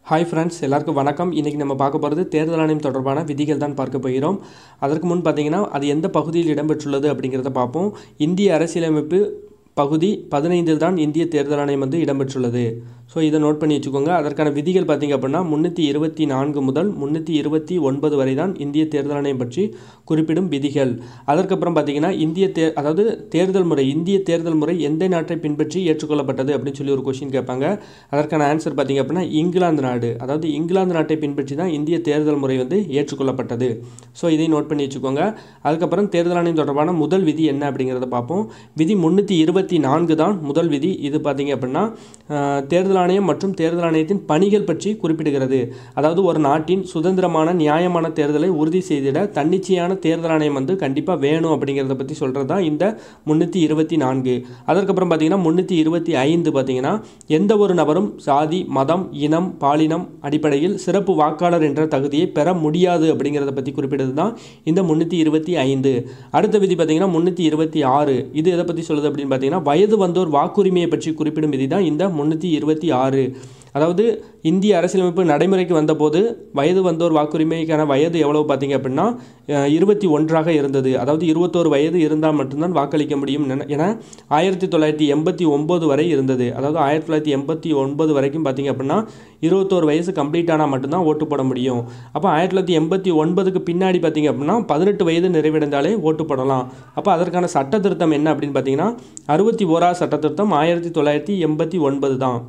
hi friends எல்லாருக்கும் வணக்கம் இன்றைக்கி நம்ம பார்க்க போகிறது தேர்தல் ஆணையம் தொடர்பான விதிகள் தான் பார்க்க போகிறோம் அதற்கு முன் பார்த்தீங்கன்னா அது எந்த பகுதியில் இடம்பெற்றுள்ளது அப்படிங்கிறத பார்ப்போம் இந்திய அரசியலமைப்பு பகுதி பதினைந்தில் தான் இந்திய தேர்தல் ஆணையம் வந்து இடம்பெற்றுள்ளது ஸோ இதை நோட் பண்ணி வச்சுக்கோங்க அதற்கான விதிகள் பார்த்திங்க அப்படின்னா முந்நூற்றி இருபத்தி நான்கு முதல் முந்நூற்றி இருபத்தி ஒன்பது வரை தான் இந்திய தேர்தல் ஆணையம் பற்றி குறிப்பிடும் விதிகள் அதற்கப்புறம் பார்த்திங்கன்னா இந்திய தே அதாவது தேர்தல் முறை இந்திய தேர்தல் முறை எந்த நாட்டை பின்பற்றி ஏற்றுக்கொள்ளப்பட்டது அப்படின்னு சொல்லி ஒரு கொஷின் கேட்பாங்க அதற்கான ஆன்சர் பார்த்திங்க அப்படின்னா இங்கிலாந்து நாடு அதாவது இங்கிலாந்து நாட்டை பின்பற்றி தான் இந்திய தேர்தல் முறை வந்து ஏற்றுக்கொள்ளப்பட்டது ஸோ இதை நோட் பண்ணி வச்சுக்கோங்க அதுக்கப்புறம் தேர்தல் ஆணையம் தொடர்பான முதல் விதி என்ன அப்படிங்கிறத பார்ப்போம் விதி முந்நூற்றி இருபத்தி நான்கு தான் முதல் விதி இது பார்த்திங்க அப்படின்னா அஹ், தேர்தல் ஆணையம் மற்றும் தேர்தல் ஆணையத்தின் பணிகள் பற்றி குறிப்பிடுகிறது அதாவது ஒரு நாட்டின் சுதந்திரமான நியாயமான தேர்தலை உறுதி செய்திட தன்னிச்சையான தேர்தல் ஆணையம் வந்து கண்டிப்பாக வேணும் அப்படிங்கிறத பற்றி சொல்கிறது தான் இந்த முந்நூற்றி இருபத்தி நான்கு அதற்கப்புறம் பார்த்தீங்கன்னா முந்நூற்றி இருபத்தி ஐந்து பார்த்தீங்கன்னா எந்த ஒரு நபரும் சாதி மதம் இனம் பாலினம் அடிப்படையில் சிறப்பு வாக்காளர் என்ற தகுதியை பெற முடியாது அப்படிங்கிறத பற்றி குறிப்பிடுறது தான் இந்த முந்நூற்றி இருபத்தி ஐந்து அடுத்த விதி பார்த்தீங்கன்னா முந்நூற்றி இருபத்தி ஆறு இது எதை பற்றி சொல்லுது அப்படின்னு பார்த்தீங்கன்னா வயது வந்தோர் வாக்குரிமையை பற்றி குறிப்பிடும் விதி தான் இந்த முந்நூற்றி இருபத்தி ஆறு அதாவது இந்திய அரசியலமைப்பு நடைமுறைக்கு வந்தபோது வயது வந்தோர் வாக்குரிமைக்கான வயது எவ்வளவு பார்த்தீங்க அப்படின்னா அஹ், இருபத்தி ஒன்றாக இருந்தது அதாவது இருபத்தோரு வயது இருந்தால் மட்டும்தான் வாக்களிக்க முடியும் என- என ஆயிரத்தி தொள்ளாயிரத்தி எண்பத்தி ஒம்பது வரை இருந்தது அதாவது ஆயிரத்தி தொள்ளாயிரத்தி எண்பத்தி ஒன்பது வரைக்கும் பார்த்தீங்க அப்படின்னா இருபத்தோரு வயசு கம்ப்ளீட் ஆனால் மட்டும்தான் ஓட்டு போட முடியும் அப்போ ஆயிரத்தி தொள்ளாயிரத்தி எண்பத்தி ஒன்பதுக்கு பின்னாடி பார்த்தீங்க அப்படின்னா பதினெட்டு வயது நிறைவடைந்தாலே ஓட்டு போடலாம் அப்போ அதற்கான சட்ட திருத்தம் என்ன அப்படின்னு பார்த்தீங்கன்னா அறுபத்தி ஓராவது சட்ட திருத்தம் ஆயிரத்தி தொள்ளாயிரத்தி எண்பத்தி ஒன்பது தான்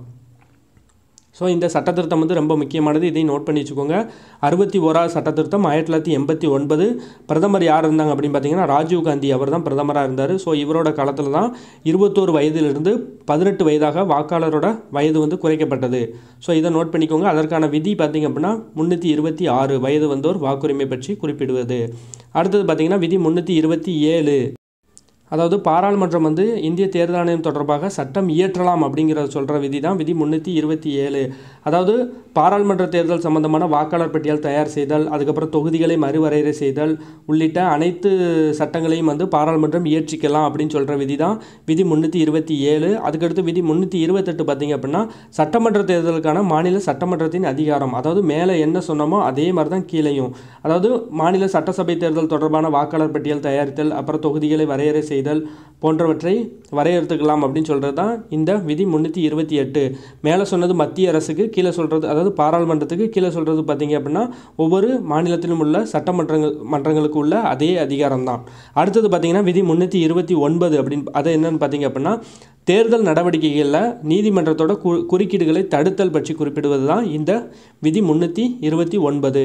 ஸோ இந்த சட்டத்திருத்தம் வந்து ரொம்ப முக்கியமானது இதை நோட் பண்ணி வச்சுக்கோங்க அறுபத்தி ஓராவது சட்டத்திருத்தம் ஆயிரத்தி தொள்ளாயிரத்தி எண்பத்தி ஒன்பது பிரதமர் யார் இருந்தாங்க அப்படின்னு பார்த்தீங்கன்னா ராஜீவ் காந்தி அவர் தான் பிரதமராக இருந்தார் ஸோ இவரோட காலத்தில் தான் இருபத்தோரு வயதிலிருந்து பதினெட்டு வயதாக வாக்காளரோட வயது வந்து குறைக்கப்பட்டது ஸோ இதை நோட் பண்ணிக்கோங்க அதற்கான விதி பார்த்தீங்க அப்படின்னா முந்நூற்றி இருபத்தி ஆறு வயது வந்தோர் வாக்குரிமை பற்றி குறிப்பிடுவது அடுத்தது பார்த்தீங்கன்னா விதி முந்நூற்றி இருபத்தி ஏழு அதாவது பாராளுமன்றம் வந்து இந்திய தேர்தல் ஆணையம் தொடர்பாக சட்டம் இயற்றலாம் அப்படிங்கிறத சொல்கிற விதி தான் விதி முந்நூற்றி இருபத்தி ஏழு அதாவது பாராளுமன்ற தேர்தல் சம்பந்தமான வாக்காளர் பட்டியல் தயார் செய்தல் அதுக்கப்புறம் தொகுதிகளை மறுவரையறை செய்தல் உள்ளிட்ட அனைத்து சட்டங்களையும் வந்து பாராளுமன்றம் இயற்றிக்கலாம் அப்படின்னு சொல்கிற விதி தான் விதி முந்நூற்றி இருபத்தி ஏழு அதுக்கடுத்து விதி முந்நூற்றி இருபத்தெட்டு பார்த்தீங்க அப்படின்னா சட்டமன்ற தேர்தலுக்கான மாநில சட்டமன்றத்தின் அதிகாரம் அதாவது மேலே என்ன சொன்னோமோ அதே மாதிரி தான் கீழேயும் அதாவது மாநில சட்டசபை தேர்தல் தொடர்பான வாக்காளர் பட்டியல் தயாரித்தல் அப்புறம் தொகுதிகளை வரையறை செய்தல் போன்றவற்றை வரையறுத்துக்கலாம் அப்படின்னு சொல்கிறது தான் இந்த விதி முந்நூற்றி இருபத்தி எட்டு மேலே சொன்னது மத்திய அரசுக்கு கீழே சொல்கிறது அதாவது பாராளுமன்றத்துக்கு கீழே சொல்கிறது பார்த்தீங்க அப்படின்னா ஒவ்வொரு மாநிலத்திலும் உள்ள சட்டமன்றங்கள் மன்றங்களுக்கு உள்ள அதே அதிகாரம் தான் அடுத்தது பார்த்தீங்கன்னா விதி முந்நூற்றி இருபத்தி ஒன்பது அப்படின்னு அது என்னன்னு பார்த்தீங்க அப்படின்னா தேர்தல் நடவடிக்கைகளில் நீதிமன்றத்தோட கு குறுக்கீடுகளை தடுத்தல் பற்றி குறிப்பிடுவது தான் இந்த விதி முந்நூற்றி இருபத்தி ஒன்பது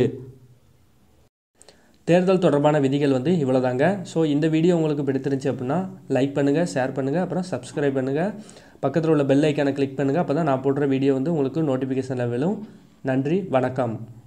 தேர்தல் தொடர்பான விதிகள் வந்து இவ்வளோதாங்க ஸோ இந்த வீடியோ உங்களுக்கு பிடித்திருந்துச்சு அப்படின்னா லைக் பண்ணுங்கள் ஷேர் பண்ணுங்கள் அப்புறம் சப்ஸ்கிரைப் பண்ணுங்கள் பக்கத்தில் உள்ள பெல் ஐக்கானை கிளிக் பண்ணுங்கள் அப்போ தான் நான் போடுற வீடியோ வந்து உங்களுக்கு நோட்டிஃபிகேஷனில் விழும் நன்றி வணக்கம்